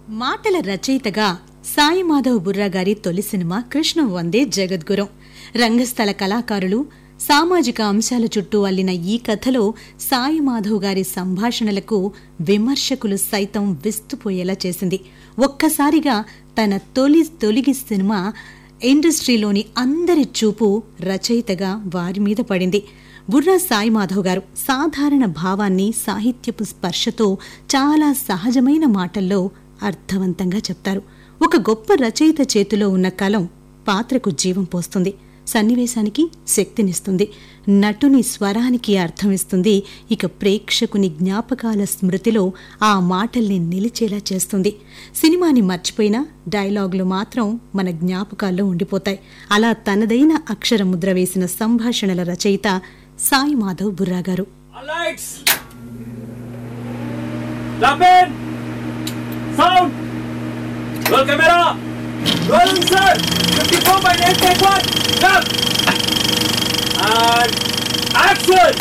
మాటల రచయితగా సాయి మాధవ్ బుర్రా గారి తొలి సినిమా కృష్ణ వందే జగద్గురం రంగస్థల కళాకారులు సామాజిక అంశాల చుట్టూ అల్లిన ఈ కథలో సాయి మాధవ్ గారి సంభాషణలకు విమర్శకులు సైతం విస్తుపోయేలా చేసింది ఒక్కసారిగా తన తొలి తొలిగి సినిమా ఇండస్ట్రీలోని అందరి చూపు రచయితగా వారి మీద పడింది బుర్రా సాయి మాధవ్ గారు సాధారణ భావాన్ని సాహిత్యపు స్పర్శతో చాలా సహజమైన మాటల్లో అర్థవంతంగా చెప్తారు ఒక గొప్ప రచయిత చేతిలో ఉన్న కలం పాత్రకు జీవం పోస్తుంది సన్నివేశానికి శక్తినిస్తుంది నటుని స్వరానికి అర్థమిస్తుంది ఇక ప్రేక్షకుని జ్ఞాపకాల స్మృతిలో ఆ మాటల్ని నిలిచేలా చేస్తుంది సినిమాని మర్చిపోయినా డైలాగులు మాత్రం మన జ్ఞాపకాల్లో ఉండిపోతాయి అలా తనదైన అక్షర ముద్ర వేసిన సంభాషణల రచయిత సాయి మాధవ్ బుర్రా గారు All lights. Clap in. Sound. Roll camera. Rolling sir. 54 by 8 take one. Stop. And action.